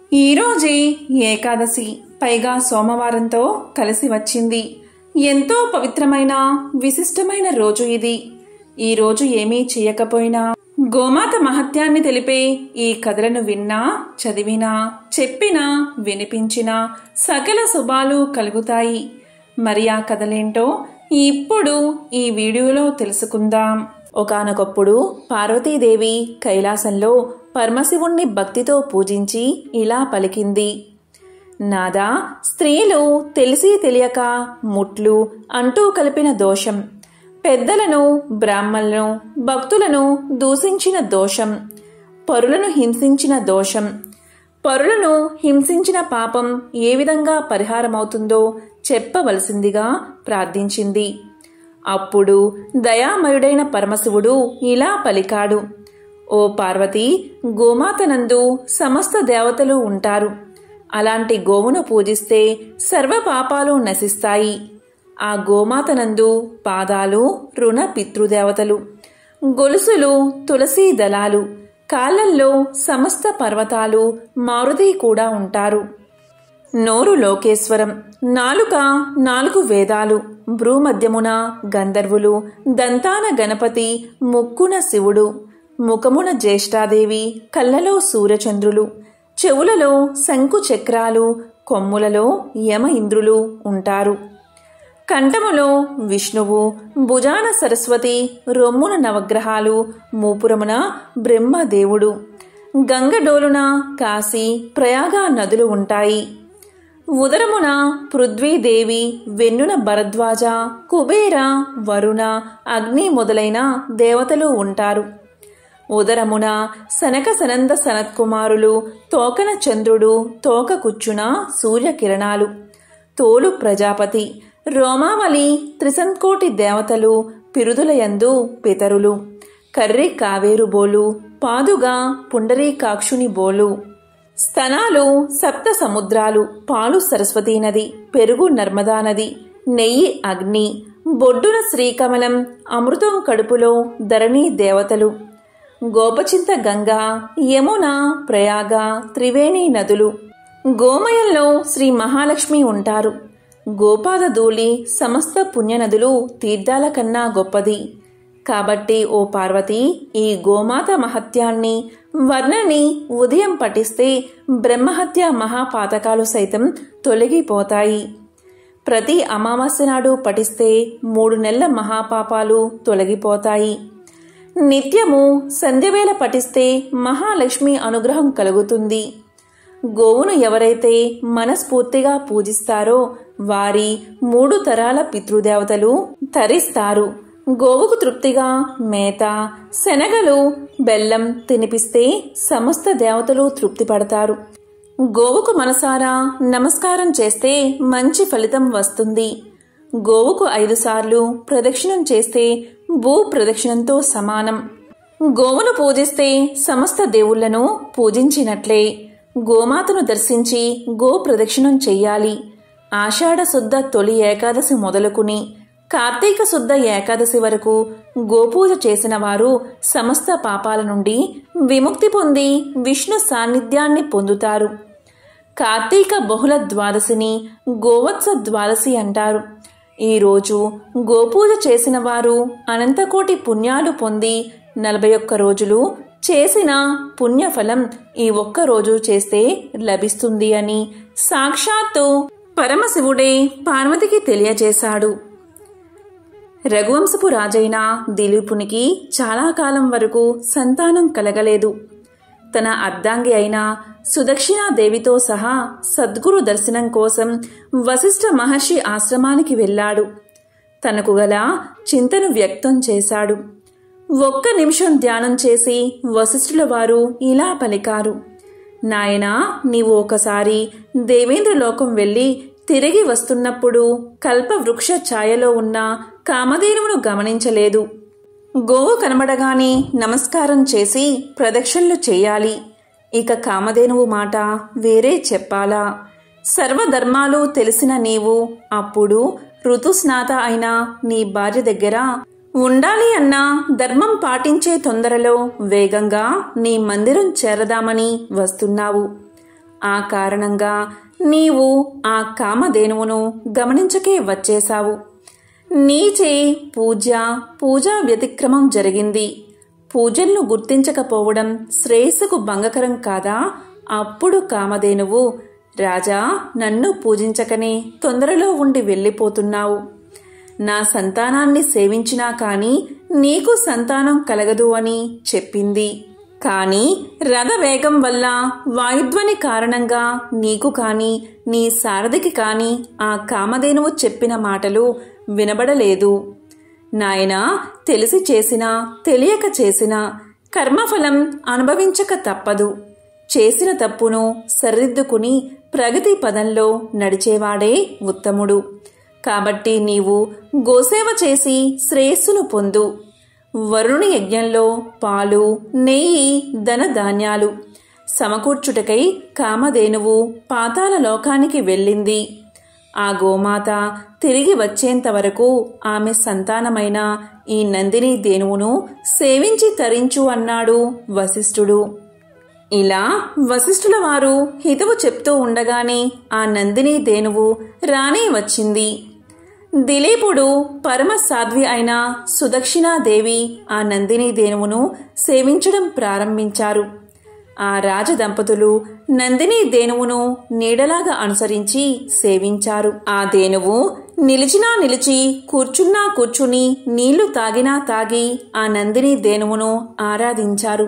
ఈరోజే ఏకాదశి పైగా సోమవారంతో కలిసి వచ్చింది ఎంతో పవిత్రమైన విశిష్టమైన రోజు ఇది ఈ రోజు ఏమీ చేయకపోయినా గోమాత మహత్యాన్ని తెలిపే ఈ కథలను విన్నా చదివినా చెప్పినా వినిపించినా సకల శుభాలు కలుగుతాయి మరి ఆ కథలేంటో ఇప్పుడు ఈ వీడియోలో తెలుసుకుందాం ఒకానొకప్పుడు పార్వతీదేవి కైలాసంలో పరమశివుణ్ణి భక్తితో పూజించి ఇలా పలికింది నాదా స్త్రీలు తెలిసి తెలియక ముట్లు అంటూ కలిపిన దోషం పెద్దలను బ్రాహ్మణులను భక్తులను దూషించిన దోషం పరులను హింసించిన దోషం పరులను హింసించిన పాపం ఏ విధంగా పరిహారమవుతుందో చెప్పవలసిందిగా ప్రార్థించింది అప్పుడు దయామయుడైన పరమశివుడు ఇలా పలికాడు ఓ పార్వతి గోమాతనందు సమస్త దేవతలు ఉంటారు అలాంటి గోవును పూజిస్తే సర్వ పాపాలు నశిస్తాయి ఆ గోమాతనందు పాదాలు రుణ పితృదేవతలు గొలుసులు తులసీ దళాలు కాళ్ళల్లో సమస్త పర్వతాలు మారుతి కూడా ఉంటారు నోరు లోకేశ్వరం నాలుక నాలుగు వేదాలు భ్రూమధ్యమున గంధర్వులు దంతాన గణపతి ముక్కున శివుడు ముఖమున జ్యేష్ఠాదేవి కళ్ళలో సూర్యచంద్రులు చెవులలో శంకు చక్రాలు కొమ్ములలో యమ ఇంద్రులు ఉంటారు కంఠములో విష్ణువు భుజాన సరస్వతి రొమ్మున నవగ్రహాలు మూపురమున బ్రహ్మదేవుడు గంగడోలున కాశీ ప్రయాగ నదులు ఉంటాయి ఉదరమున పృథ్వీదేవి వెన్నున భరద్వాజ కుబేర వరుణ అగ్ని మొదలైన దేవతలు ఉంటారు ఉదరమున సనక సనంద సనత్కుమారులు తోకన చంద్రుడు తోక కుచ్చున సూర్యకిరణాలు తోలు ప్రజాపతి రోమావళి త్రిసంకోటి దేవతలు పిరుదులయందు పితరులు కర్రి కావేరు బోలు పాదుగా పుండరీకాక్షుని బోలు స్తనాలు సప్త సముద్రాలు పాలు సరస్వతీ నది పెరుగు నర్మదా నది నెయ్యి అగ్ని బొడ్డున శ్రీకమలం అమృతం కడుపులో ధరణి దేవతలు గోపచింత గంగా యమున ప్రయాగ త్రివేణి నదులు గోమయంలో శ్రీ మహాలక్ష్మి ఉంటారు గోపాద ధూళి సమస్త పుణ్యనదులు తీర్థాల కన్నా గొప్పది కాబట్టి ఓ పార్వతి ఈ గోమాత మహత్యాన్ని వర్ణని ఉదయం పఠిస్తే బ్రహ్మహత్య మహాపాతకాలు సైతం తొలగిపోతాయి ప్రతి అమావాస్య నాడు పఠిస్తే మూడు నెలల మహాపాపాలు తొలగిపోతాయి నిత్యము సంధ్యవేళ పఠిస్తే మహాలక్ష్మి అనుగ్రహం కలుగుతుంది గోవును ఎవరైతే మనస్ఫూర్తిగా పూజిస్తారో వారి మూడు తరాల పితృదేవతలు తరిస్తారు గోవుకు తృప్తిగా మేత శనగలు బెల్లం తినిపిస్తే సమస్త దేవతలు తృప్తి పడతారు గోవుకు మనసారా నమస్కారం చేస్తే మంచి ఫలితం వస్తుంది గోవుకు ఐదు సార్లు ప్రదక్షిణం చేస్తే భూ ప్రదక్షిణంతో సమానం గోవును పూజిస్తే సమస్త దేవుళ్లను పూజించినట్లే గోమాతను దర్శించి గో ప్రదక్షిణం చెయ్యాలి ఆషాఢ శుద్ధ తొలి ఏకాదశి మొదలుకుని కార్తీక శుద్ధ ఏకాదశి వరకు గోపూజ చేసిన వారు సమస్త పాపాల నుండి విముక్తి పొంది విష్ణు సాన్నిధ్యాన్ని పొందుతారు కార్తీక బహుళ ద్వాదశిని గోవత్స ద్వాదశి అంటారు ఈరోజు గోపూజ చేసిన వారు అనంతకోటి పుణ్యాలు పొంది నలభై ఒక్క రోజులు చేసిన పుణ్యఫలం ఈ ఒక్క రోజు చేస్తే లభిస్తుంది అని సాక్షాత్తు పరమశివుడే పార్వతికి తెలియజేశాడు రఘువంశపు రాజైన దిలీపునికి చాలా కాలం వరకు సంతానం కలగలేదు తన అర్ధాంగి అయిన సుదక్షిణాదేవితో సహా సద్గురు దర్శనం కోసం వశిష్ఠ మహర్షి ఆశ్రమానికి వెళ్ళాడు తనకు గల చింతను వ్యక్తం చేశాడు ఒక్క నిమిషం ధ్యానం చేసి వశిష్ఠుల వారు ఇలా పలికారు నాయనా నీవు ఒకసారి దేవేంద్ర లోకం వెళ్ళి తిరిగి వస్తున్నప్పుడు కల్పవృక్ష ఛాయలో ఉన్న కామధేనువును గమనించలేదు గోవు కనబడగానే నమస్కారం చేసి ప్రదక్షిణలు చేయాలి ఇక కామధేనువు మాట వేరే చెప్పాలా సర్వధర్మాలు తెలిసిన నీవు అప్పుడు ఋతుస్నాత అయిన నీ భార్య దగ్గర ఉండాలి అన్న ధర్మం పాటించే తొందరలో వేగంగా నీ మందిరం చేరదామని వస్తున్నావు ఆ కారణంగా నీవు ఆ కామధేనువును గమనించకే వచ్చేశావు నీచే పూజ పూజా వ్యతిక్రమం జరిగింది పూజలను గుర్తించకపోవడం శ్రేయస్సుకు భంగకరం కాదా అప్పుడు కామధేనువు రాజా నన్ను పూజించకనే తొందరలో ఉండి వెళ్ళిపోతున్నావు నా సంతానాన్ని సేవించినా కాని నీకు సంతానం కలగదు అని చెప్పింది కాని రథవేగం వల్ల వాయుధ్వని కారణంగా నీకు కాని నీ సారథికి కాని ఆ కామధేనువు చెప్పిన మాటలు వినబడలేదు నాయనా తెలిసి చేసినా తెలియక చేసినా కర్మఫలం అనుభవించక తప్పదు చేసిన తప్పును సరిదిద్దుకుని ప్రగతి పదంలో నడిచేవాడే ఉత్తముడు కాబట్టి నీవు గోసేవ చేసి శ్రేయస్సును పొందు వరుణుని యజ్ఞంలో పాలు నెయ్యి ధన ధాన్యాలు సమకూర్చుటకై కామధేనువు పాతాల లోకానికి వెళ్ళింది ఆ గోమాత తిరిగి వచ్చేంత వరకు ఆమె సంతానమైన ఈ నందిని దేనువును సేవించి తరించు అన్నాడు వశిష్ఠుడు ఇలా వశిష్ఠుల వారు హితవు చెప్తూ ఉండగానే ఆ నందిని దేనువు రాణి వచ్చింది దిలీపుడు పరమ సాధ్వి అయిన సుదక్షిణాదేవి ఆ నందిని దేనువును సేవించడం ప్రారంభించారు ఆ రాజదంపతులు నందిని దేనువును నీడలాగా అనుసరించి సేవించారు ఆ దేనువు నిలిచినా నిలిచి కూర్చున్నా కూర్చుని నీళ్లు తాగినా తాగి ఆ నందిని దేనువును ఆరాధించారు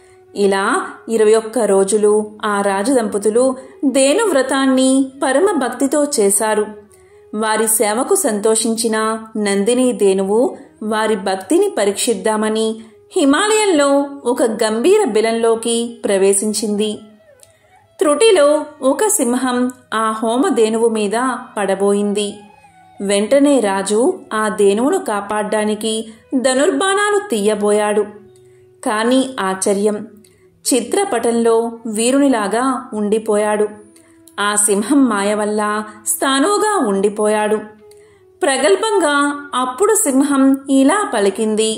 ఇలా ఇరవై ఒక్క రోజులు ఆ రాజదంపతులు దేను వ్రతాన్ని పరమ భక్తితో చేశారు వారి సేవకు సంతోషించిన నందిని దేనువు వారి భక్తిని పరీక్షిద్దామని హిమాలయంలో ఒక గంభీర బిలంలోకి ప్రవేశించింది త్రుటిలో ఒక సింహం ఆ హోమధేనువు మీద పడబోయింది వెంటనే రాజు ఆ దేనువును కాపాడ్డానికి ధనుర్బాణాలు తీయబోయాడు కాని ఆశ్చర్యం చిత్రపటంలో వీరునిలాగా ఉండిపోయాడు ఆ సింహం మాయ వల్ల స్థానువుగా ఉండిపోయాడు ప్రగల్భంగా అప్పుడు సింహం ఇలా పలికింది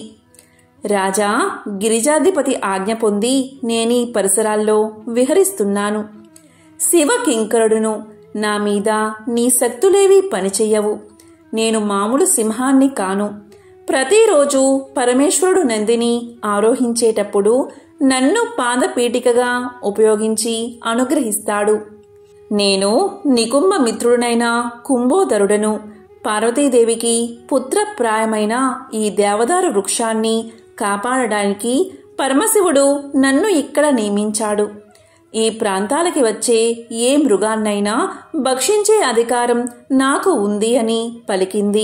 రాజా గిరిజాధిపతి ఆజ్ఞ పొంది నేనీ పరిసరాల్లో విహరిస్తున్నాను శివ కింకరుడును నా మీద నీ శక్తులేవి పనిచెయ్యవు నేను మామూలు సింహాన్ని కాను ప్రతిరోజు పరమేశ్వరుడు నందిని ఆరోహించేటప్పుడు నన్ను పాదపీఠికగా ఉపయోగించి అనుగ్రహిస్తాడు నేను నికుంభ మిత్రుడనైన కుంభోదరుడను పార్వతీదేవికి పుత్రప్రాయమైన ఈ దేవదారు వృక్షాన్ని కాపాడడానికి పరమశివుడు నన్ను ఇక్కడ నియమించాడు ఈ ప్రాంతాలకి వచ్చే ఏ మృగాన్నైనా భక్షించే అధికారం నాకు ఉంది అని పలికింది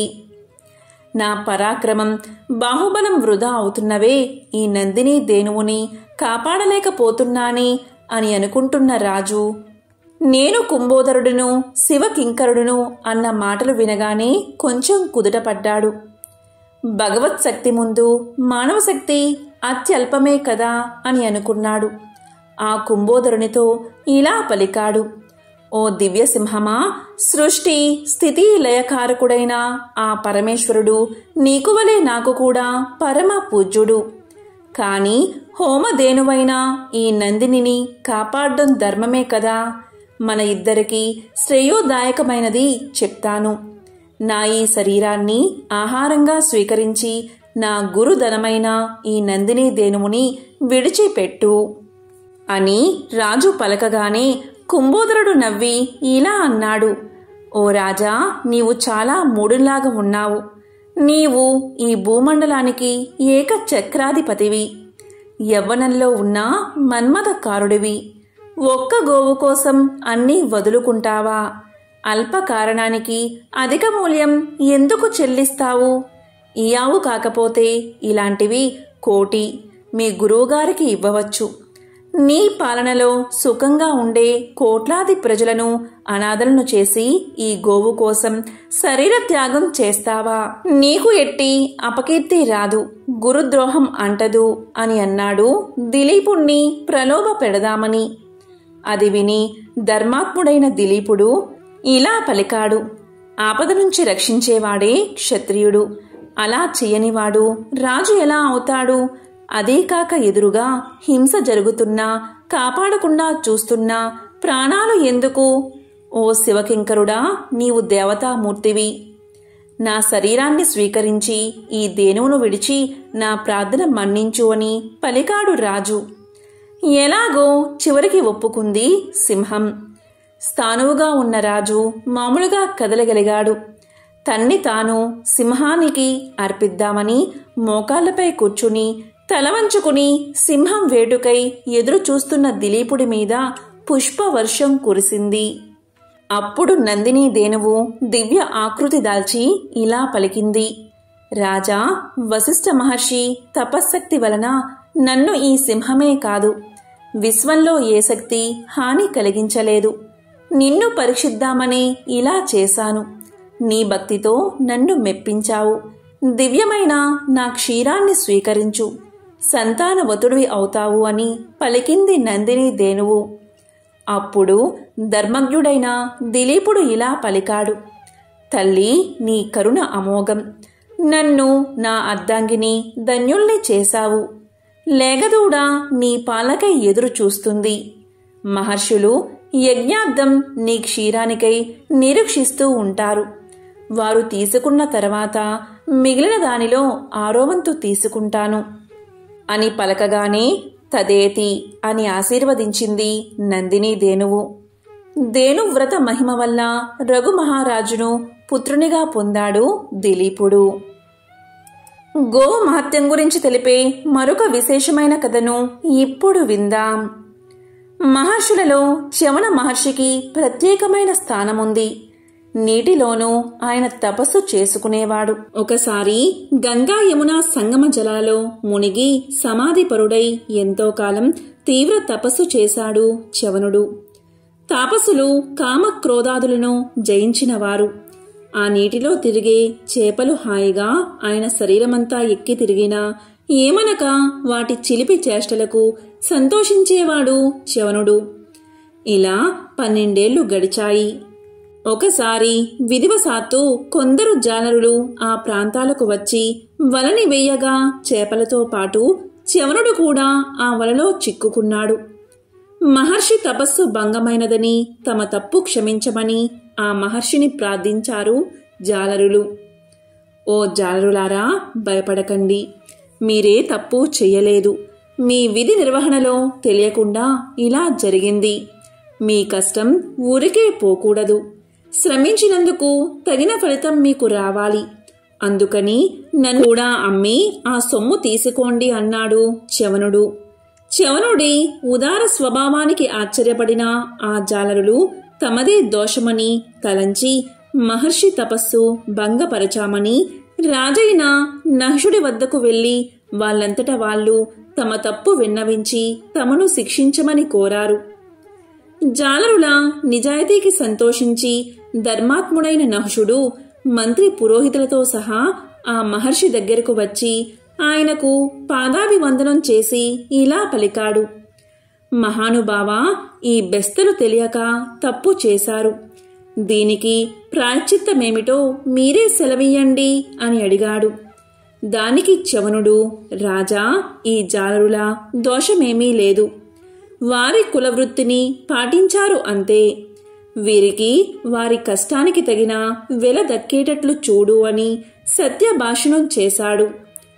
నా పరాక్రమం బాహుబలం వృధా అవుతున్నవే ఈ నందిని దేనువుని కాపాడలేకపోతున్నానే అని అనుకుంటున్న రాజు నేను కుంభోదరుడును శివకింకరుడును అన్న మాటలు వినగానే కొంచెం కుదుటపడ్డాడు భగవత్ శక్తి ముందు మానవ శక్తి అత్యల్పమే కదా అని అనుకున్నాడు ఆ కుంభోదరునితో ఇలా పలికాడు ఓ దివ్యసింహమా సృష్టి స్థితి లయకారకుడైన ఆ పరమేశ్వరుడు నీకు వలె నాకు కూడా పరమ పూజ్యుడు కాని హోమధేనువైన ఈ నందినిని కాపాడడం ధర్మమే కదా మన ఇద్దరికి శ్రేయోదాయకమైనది చెప్తాను నా ఈ శరీరాన్ని ఆహారంగా స్వీకరించి నా గురుధనమైన ఈ నందిని దేనుముని విడిచిపెట్టు అని రాజు పలకగానే కుంభోదరుడు నవ్వి ఇలా అన్నాడు ఓ రాజా నీవు చాలా మూడులాగా ఉన్నావు నీవు ఈ భూమండలానికి ఏక చక్రాధిపతివి యవ్వనంలో ఉన్న మన్మథకారుడివి ఒక్క గోవు కోసం అన్నీ వదులుకుంటావా అల్ప కారణానికి అధిక మూల్యం ఎందుకు చెల్లిస్తావు ఇయావు కాకపోతే ఇలాంటివి కోటి మీ గురువుగారికి ఇవ్వవచ్చు నీ పాలనలో సుఖంగా ఉండే కోట్లాది ప్రజలను అనాథలను చేసి ఈ గోవు కోసం శరీర త్యాగం చేస్తావా నీకు ఎట్టి అపకీర్తి రాదు గురుద్రోహం అంటదు అని అన్నాడు దిలీపుణ్ణి ప్రలోభ పెడదామని అది విని ధర్మాత్ముడైన దిలీపుడు ఇలా పలికాడు ఆపద నుంచి రక్షించేవాడే క్షత్రియుడు అలా చెయ్యనివాడు రాజు ఎలా అవుతాడు అదే కాక ఎదురుగా హింస జరుగుతున్నా కాపాడకుండా చూస్తున్నా ప్రాణాలు ఎందుకు ఓ శివకింకరుడా నీవు దేవతామూర్తివి నా శరీరాన్ని స్వీకరించి ఈ దేనువును విడిచి నా ప్రార్థన మన్నించు అని పలికాడు రాజు ఎలాగో చివరికి ఒప్పుకుంది సింహం స్థానువుగా ఉన్న రాజు మామూలుగా కదలగలిగాడు తన్ని తాను సింహానికి అర్పిద్దామని మోకాళ్లపై కూర్చుని తలవంచుకుని సింహం వేటుకై ఎదురు చూస్తున్న దిలీపుడి మీద పుష్పవర్షం కురిసింది అప్పుడు నందిని దేనువు దివ్య ఆకృతి దాల్చి ఇలా పలికింది రాజా వశిష్ఠ మహర్షి తపశ్శక్తి వలన నన్ను ఈ సింహమే కాదు విశ్వంలో ఏ శక్తి హాని కలిగించలేదు నిన్ను పరీక్షిద్దామని ఇలా చేశాను నీ భక్తితో నన్ను మెప్పించావు దివ్యమైన నా క్షీరాన్ని స్వీకరించు సంతానవతుడివి అవుతావు అని పలికింది నందిని దేనువు అప్పుడు ధర్మజ్ఞుడైన దిలీపుడు ఇలా పలికాడు తల్లి నీ కరుణ అమోఘం నన్ను నా అర్ధాంగిని ధన్యుల్ని చేశావు లేగదూడ నీ పాలకై ఎదురు చూస్తుంది మహర్షులు యజ్ఞార్థం నీ క్షీరానికై నిరీక్షిస్తూ ఉంటారు వారు తీసుకున్న తర్వాత మిగిలిన దానిలో ఆరోవంతు తీసుకుంటాను అని పలకగానే తదేతి అని ఆశీర్వదించింది నందిని దేనువు దేనువ్రత మహిమ వల్ల రఘు మహారాజును పుత్రునిగా పొందాడు దిలీపుడు గోవు మహత్యం గురించి తెలిపే మరొక విశేషమైన కథను ఇప్పుడు విందాం మహర్షులలో చవన మహర్షికి ప్రత్యేకమైన స్థానముంది నీటిలోనూ ఆయన తపస్సు చేసుకునేవాడు ఒకసారి గంగా యమున సంగమ జలాలో మునిగి సమాధిపరుడై ఎంతో కాలం తీవ్ర తపస్సు చేశాడు చవనుడు తాపసులు కామక్రోధాదులను జయించినవారు ఆ నీటిలో తిరిగే చేపలు హాయిగా ఆయన శరీరమంతా ఎక్కి తిరిగినా ఏమనక వాటి చిలిపి చేష్టలకు సంతోషించేవాడు చవనుడు ఇలా పన్నెండేళ్లు గడిచాయి ఒకసారి విధివశాత్తు కొందరు జాలరులు ఆ ప్రాంతాలకు వచ్చి వలని వేయగా చేపలతో పాటు చవనుడు కూడా ఆ వలలో చిక్కుకున్నాడు మహర్షి తపస్సు భంగమైనదని తమ తప్పు క్షమించమని ఆ మహర్షిని ప్రార్థించారు జాలరులు ఓ జాలరులారా భయపడకండి మీరే తప్పు చెయ్యలేదు మీ విధి నిర్వహణలో తెలియకుండా ఇలా జరిగింది మీ కష్టం ఊరికే పోకూడదు శ్రమించినందుకు తగిన ఫలితం మీకు రావాలి అందుకని నన్ను కూడా అమ్మి ఆ సొమ్ము తీసుకోండి అన్నాడు చవనుడు చవనుడి ఉదార స్వభావానికి ఆశ్చర్యపడిన ఆ జాలరులు తమదే దోషమని తలంచి మహర్షి తపస్సు భంగపరచామని రాజైన నహుషుడి వద్దకు వెళ్లి వాళ్ళంతట వాళ్ళు తమ తప్పు విన్నవించి తమను శిక్షించమని కోరారు జాలరుల నిజాయితీకి సంతోషించి ధర్మాత్ముడైన నహుషుడు మంత్రి పురోహితులతో సహా ఆ మహర్షి దగ్గరకు వచ్చి ఆయనకు పాదాభివందనం చేసి ఇలా పలికాడు మహానుభావా ఈ బెస్తలు తెలియక తప్పు చేశారు దీనికి ప్రాయశ్చిత్తమేమిటో మీరే సెలవియ్యండి అని అడిగాడు దానికి చవనుడు రాజా ఈ జాలరుల దోషమేమీ లేదు వారి కులవృత్తిని పాటించారు అంతే వీరికి వారి కష్టానికి తగిన వెల దక్కేటట్లు చూడు అని సత్యభాషణం చేశాడు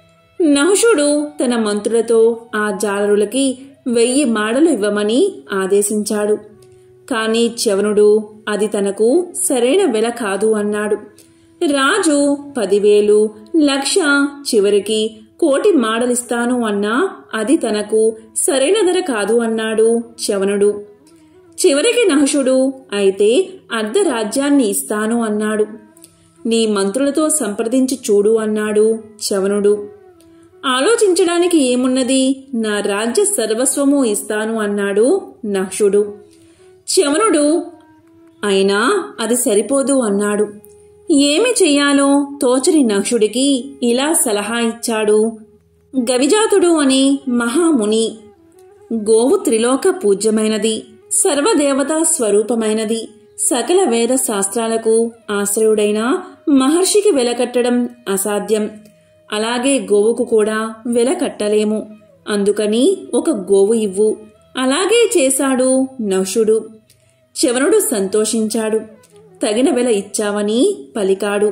నహుషుడు తన మంత్రులతో ఆ జాలరులకి వెయ్యి మాడలు ఇవ్వమని ఆదేశించాడు కాని చవనుడు అది తనకు సరైన వెల కాదు అన్నాడు రాజు పదివేలు లక్ష చివరికి కోటి మాడలిస్తాను అన్నా అది తనకు సరైన ధర కాదు అన్నాడు చవనుడు చివరికి నహుషుడు అయితే అర్ధ రాజ్యాన్ని ఇస్తాను అన్నాడు నీ మంత్రులతో సంప్రదించి చూడు అన్నాడు చవనుడు ఆలోచించడానికి ఏమున్నది నా రాజ్య సర్వస్వము ఇస్తాను అన్నాడు నహుషుడు చవనుడు అయినా అది సరిపోదు అన్నాడు ఏమి చెయ్యాలో తోచని నక్షుడికి ఇలా సలహా ఇచ్చాడు గవిజాతుడు అని మహాముని గోవు త్రిలోక పూజ్యమైనది సర్వదేవతా స్వరూపమైనది సకల వేద శాస్త్రాలకు ఆశ్రయుడైన మహర్షికి వెలకట్టడం అసాధ్యం అలాగే గోవుకు కూడా వెల కట్టలేము అందుకని ఒక గోవు ఇవ్వు అలాగే చేశాడు నషుడు శవనుడు సంతోషించాడు తగిన వెల ఇచ్చావని పలికాడు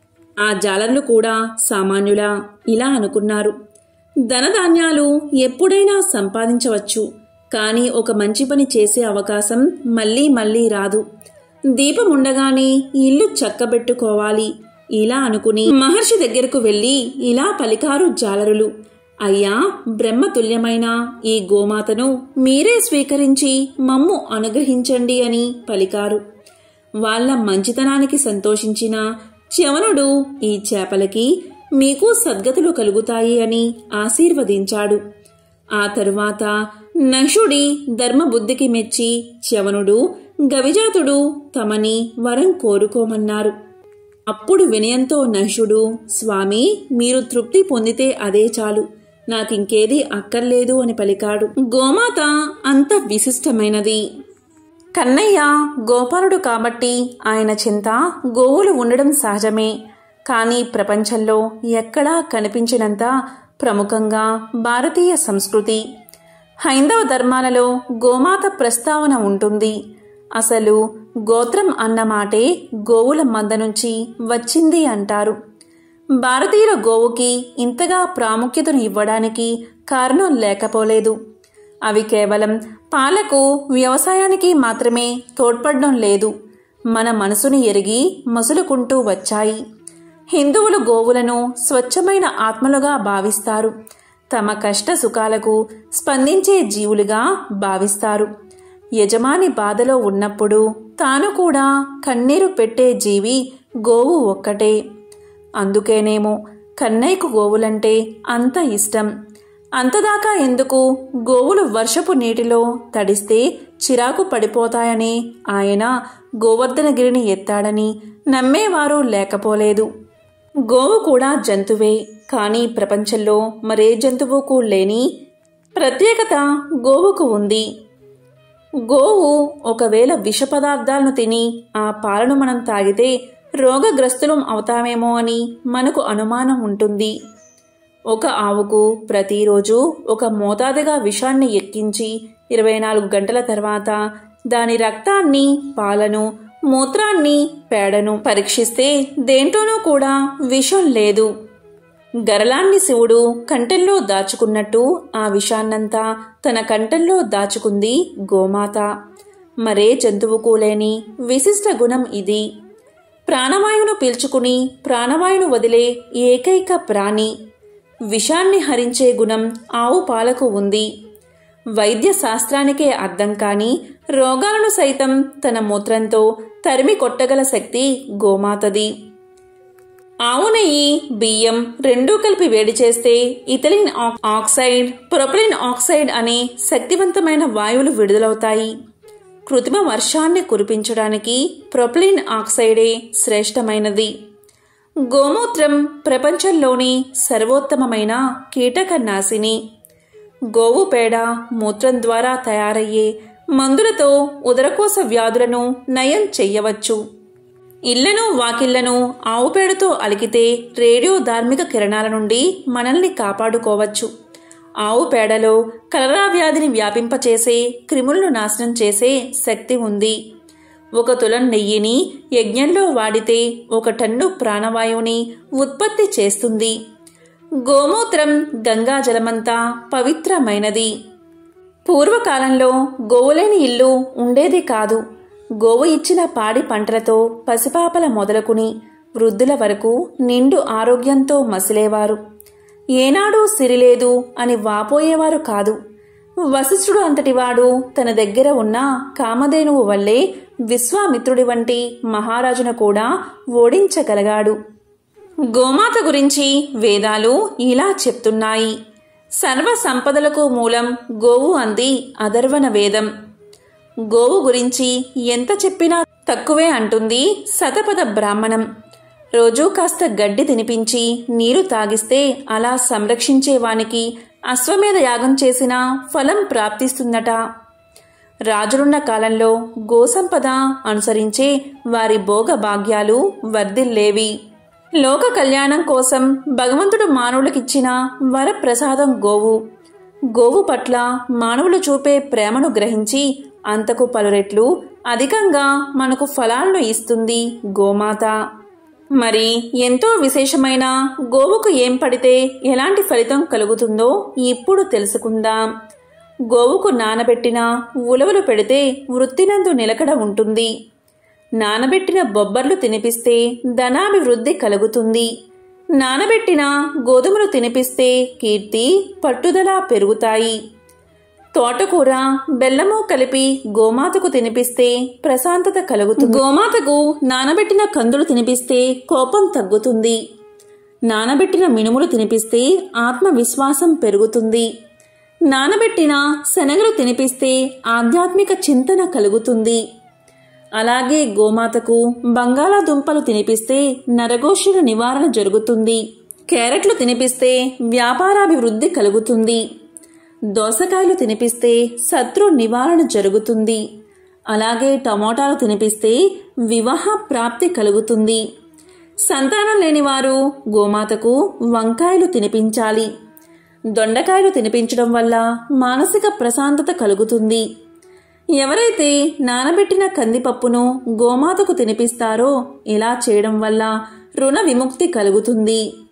ఆ జాలర్లు కూడా సామాన్యులా ఇలా అనుకున్నారు ధనధాన్యాలు ఎప్పుడైనా సంపాదించవచ్చు కానీ ఒక మంచి పని చేసే అవకాశం మళ్ళీ మళ్ళీ రాదు దీపం ఉండగానే ఇల్లు చక్కబెట్టుకోవాలి ఇలా అనుకుని మహర్షి దగ్గరకు వెళ్లి ఇలా పలికారు జాలరులు అయ్యా బ్రహ్మతుల్యమైన ఈ గోమాతను మీరే స్వీకరించి మమ్ము అనుగ్రహించండి అని పలికారు వాళ్ళ మంచితనానికి సంతోషించిన చవనుడు ఈ చేపలకి మీకు సద్గతులు కలుగుతాయి అని ఆశీర్వదించాడు ఆ తరువాత నషుడి ధర్మబుద్ధికి మెచ్చి చవనుడు గవిజాతుడు తమని వరం కోరుకోమన్నారు అప్పుడు వినయంతో నహుడు స్వామి మీరు తృప్తి పొందితే అదే చాలు నాకింకేదీ అక్కర్లేదు అని పలికాడు గోమాత అంత విశిష్టమైనది కన్నయ్య గోపాలుడు కాబట్టి ఆయన చింత గోవులు ఉండడం సహజమే కానీ ప్రపంచంలో ఎక్కడా కనిపించినంత ప్రముఖంగా భారతీయ సంస్కృతి హైందవ ధర్మాలలో గోమాత ప్రస్తావన ఉంటుంది అసలు గోత్రం అన్న మాటే గోవుల మంద నుంచి వచ్చింది అంటారు భారతీయుల గోవుకి ఇంతగా ప్రాముఖ్యతను ఇవ్వడానికి కారణం లేకపోలేదు అవి కేవలం పాలకు వ్యవసాయానికి మాత్రమే తోడ్పడడం లేదు మన మనసుని ఎరిగి మసులుకుంటూ వచ్చాయి హిందువులు గోవులను స్వచ్ఛమైన ఆత్మలుగా భావిస్తారు తమ కష్ట సుఖాలకు స్పందించే జీవులుగా భావిస్తారు యజమాని బాధలో ఉన్నప్పుడు తాను కూడా కన్నీరు పెట్టే జీవి గోవు ఒక్కటే అందుకేనేమో కన్నయ్యకు గోవులంటే అంత ఇష్టం అంతదాకా ఎందుకు గోవులు వర్షపు నీటిలో తడిస్తే చిరాకు పడిపోతాయని ఆయన గోవర్ధనగిరిని ఎత్తాడని నమ్మేవారు లేకపోలేదు గోవు కూడా జంతువే కానీ ప్రపంచంలో మరే జంతువుకు లేని ప్రత్యేకత గోవుకు ఉంది గోవు ఒకవేళ విష పదార్థాలను తిని ఆ పాలను మనం తాగితే రోగగ్రస్తులం అవుతామేమో అని మనకు అనుమానం ఉంటుంది ఒక ఆవుకు ప్రతిరోజు ఒక మోతాదుగా విషాన్ని ఎక్కించి ఇరవై నాలుగు గంటల తర్వాత దాని రక్తాన్ని పాలను మూత్రాన్ని పేడను పరీక్షిస్తే దేంట్లోనూ కూడా విషం లేదు గరలాన్ని శివుడు కంఠంలో దాచుకున్నట్టు ఆ విషాన్నంతా తన కంఠంలో దాచుకుంది గోమాత మరే జంతువుకు లేని విశిష్ట గుణం ఇది ప్రాణవాయువును పీల్చుకుని ప్రాణవాయువును వదిలే ఏకైక ప్రాణి విషాన్ని హరించే గుణం ఆవు పాలకు ఉంది వైద్య శాస్త్రానికే అర్థం కాని రోగాలను సైతం తన మూత్రంతో తరిమి కొట్టగల శక్తి గోమాతది ఆవు నెయ్యి బియ్యం రెండూ కలిపి వేడి చేస్తే ఇథిలిన్ ఆక్- ఆక్సైడ్ ప్రొపలిన్ ఆక్సైడ్ అనే శక్తివంతమైన వాయువులు విడుదలవుతాయి కృత్రిమ వర్షాన్ని కురిపించడానికి ప్రొపలిన్ ఆక్సైడే శ్రేష్టమైనది గోమూత్రం ప్రపంచంలోని సర్వోత్తమమైన కీటక నాశిని గోవు పేడ మూత్రం ద్వారా తయారయ్యే మందులతో ఉదరకోశ వ్యాధులను నయం చెయ్యవచ్చు ఇళ్లను వాకిళ్లను ఆవు పేడతో అలికితే రేడియో ధార్మిక కిరణాల నుండి మనల్ని కాపాడుకోవచ్చు ఆవు పేడలో కలరా వ్యాధిని వ్యాపింపచేసే క్రిములను నాశనం చేసే శక్తి ఉంది ఒక తులం నెయ్యిని యజ్ఞంలో వాడితే ఒక టన్ను ప్రాణవాయువుని ఉత్పత్తి చేస్తుంది గోమూత్రం గంగా జలమంతా పవిత్రమైనది పూర్వకాలంలో గోవులేని ఇల్లు ఉండేది కాదు గోవు ఇచ్చిన పాడి పంటలతో పసిపాపల మొదలుకుని వృద్ధుల వరకు నిండు ఆరోగ్యంతో మసిలేవారు ఏనాడూ సిరిలేదు అని వాపోయేవారు కాదు వశిష్ఠుడు అంతటివాడు తన దగ్గర ఉన్న కామధేనువు వల్లే విశ్వామిత్రుడి వంటి మహారాజును కూడా ఓడించగలిగాడు గోమాత గురించి వేదాలు ఇలా చెప్తున్నాయి సర్వ సంపదలకు మూలం గోవు అంది అధర్వణ వేదం గోవు గురించి ఎంత చెప్పినా తక్కువే అంటుంది శతపథ బ్రాహ్మణం రోజూ కాస్త గడ్డి తినిపించి నీరు తాగిస్తే అలా సంరక్షించేవానికి అశ్వమేధ యాగం చేసిన ఫలం ప్రాప్తిస్తుందట రాజులున్న కాలంలో గోసంపద అనుసరించే వారి భోగ భాగ్యాలు వర్ధిల్లేవి లోక కళ్యాణం కోసం భగవంతుడు మానవులకిచ్చిన వరప్రసాదం గోవు గోవు పట్ల మానవులు చూపే ప్రేమను గ్రహించి అంతకు పలురెట్లు అధికంగా మనకు ఫలాలను ఇస్తుంది గోమాత మరి ఎంతో విశేషమైన గోవుకు ఏం పడితే ఎలాంటి ఫలితం కలుగుతుందో ఇప్పుడు తెలుసుకుందాం గోవుకు నానబెట్టిన ఉలవలు పెడితే వృత్తినందు నిలకడ ఉంటుంది నానబెట్టిన బొబ్బర్లు తినిపిస్తే ధనాభివృద్ధి కలుగుతుంది నానబెట్టిన గోధుమలు తినిపిస్తే కీర్తి పట్టుదల పెరుగుతాయి తోటకూర బెల్లము కలిపి గోమాతకు తినిపిస్తే ప్రశాంతత కలుగుతుంది గోమాతకు నానబెట్టిన కందులు తినిపిస్తే కోపం తగ్గుతుంది నానబెట్టిన మినుములు తినిపిస్తే ఆత్మవిశ్వాసం పెరుగుతుంది నానబెట్టిన శనగలు తినిపిస్తే ఆధ్యాత్మిక చింతన కలుగుతుంది అలాగే గోమాతకు బంగాళాదుంపలు తినిపిస్తే నరఘోషుల నివారణ జరుగుతుంది క్యారెట్లు తినిపిస్తే వ్యాపారాభివృద్ధి కలుగుతుంది దోసకాయలు తినిపిస్తే శత్రు నివారణ జరుగుతుంది అలాగే టమోటాలు తినిపిస్తే వివాహ ప్రాప్తి కలుగుతుంది సంతానం లేనివారు గోమాతకు వంకాయలు తినిపించాలి దొండకాయలు తినిపించడం వల్ల మానసిక ప్రశాంతత కలుగుతుంది ఎవరైతే నానబెట్టిన కందిపప్పును గోమాతకు తినిపిస్తారో ఇలా చేయడం వల్ల రుణ విముక్తి కలుగుతుంది